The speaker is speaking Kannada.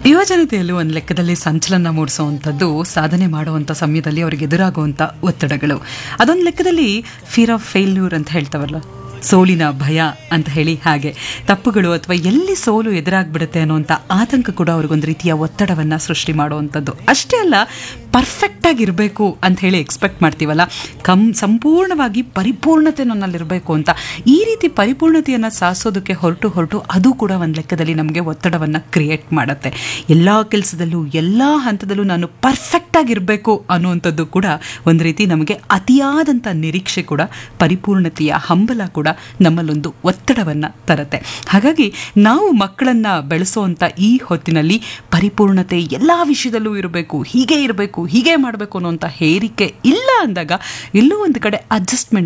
ಯುವಜನತೆಯಲ್ಲೂ ಒಂದು ಲೆಕ್ಕದಲ್ಲಿ ಸಂಚಲನ ಮೂಡಿಸುವಂಥದ್ದು ಸಾಧನೆ ಮಾಡುವಂಥ ಸಮಯದಲ್ಲಿ ಅವ್ರಿಗೆ ಎದುರಾಗುವಂಥ ಒತ್ತಡಗಳು ಅದೊಂದು ಲೆಕ್ಕದಲ್ಲಿ ಫಿಯರ್ ಆಫ್ ಫೇಲ್ಯೂರ್ ಅಂತ ಹೇಳ್ತಾವಲ್ಲ ಸೋಲಿನ ಭಯ ಅಂತ ಹೇಳಿ ಹಾಗೆ ತಪ್ಪುಗಳು ಅಥವಾ ಎಲ್ಲಿ ಸೋಲು ಎದುರಾಗ್ಬಿಡುತ್ತೆ ಅನ್ನುವಂಥ ಆತಂಕ ಕೂಡ ಅವ್ರಿಗೊಂದು ರೀತಿಯ ಒತ್ತಡವನ್ನು ಸೃಷ್ಟಿ ಮಾಡುವಂಥದ್ದು ಅಷ್ಟೇ ಅಲ್ಲ ಪರ್ಫೆಕ್ಟ್ ಆಗಿರಬೇಕು ಅಂತ ಹೇಳಿ ಎಕ್ಸ್ಪೆಕ್ಟ್ ಮಾಡ್ತೀವಲ್ಲ ಕಂ ಸಂಪೂರ್ಣವಾಗಿ ಪರಿಪೂರ್ಣತೆ ನನ್ನಲ್ಲಿರಬೇಕು ಅಂತ ಈ ರೀತಿ ಪರಿಪೂರ್ಣತೆಯನ್ನು ಸಾಧಿಸೋದಕ್ಕೆ ಹೊರಟು ಹೊರಟು ಅದು ಕೂಡ ಒಂದು ಲೆಕ್ಕದಲ್ಲಿ ನಮಗೆ ಒತ್ತಡವನ್ನು ಕ್ರಿಯೇಟ್ ಮಾಡುತ್ತೆ ಎಲ್ಲ ಕೆಲಸದಲ್ಲೂ ಎಲ್ಲ ಹಂತದಲ್ಲೂ ನಾನು ಪರ್ಫೆಕ್ಟ್ ಆಗಿರಬೇಕು ಅನ್ನುವಂಥದ್ದು ಕೂಡ ಒಂದು ರೀತಿ ನಮಗೆ ಅತಿಯಾದಂಥ ನಿರೀಕ್ಷೆ ಕೂಡ ಪರಿಪೂರ್ಣತೆಯ ಹಂಬಲ ಕೂಡ ನಮ್ಮಲ್ಲೊಂದು ಒತ್ತಡವನ್ನು ತರುತ್ತೆ ಹಾಗಾಗಿ ನಾವು ಮಕ್ಕಳನ್ನ ಬೆಳೆಸೋವಂಥ ಈ ಹೊತ್ತಿನಲ್ಲಿ ಪರಿಪೂರ್ಣತೆ ಎಲ್ಲ ವಿಷಯದಲ್ಲೂ ಇರಬೇಕು ಹೀಗೆ ಇರಬೇಕು ಹೀಗೆ ಮಾಡಬೇಕು ಅನ್ನೋಂಥ ಹೇರಿಕೆ ಇಲ್ಲ ಅಂದಾಗ ಎಲ್ಲೋ ಒಂದು ಕಡೆ ಅಡ್ಜಸ್ಟ್ಮೆಂಟ್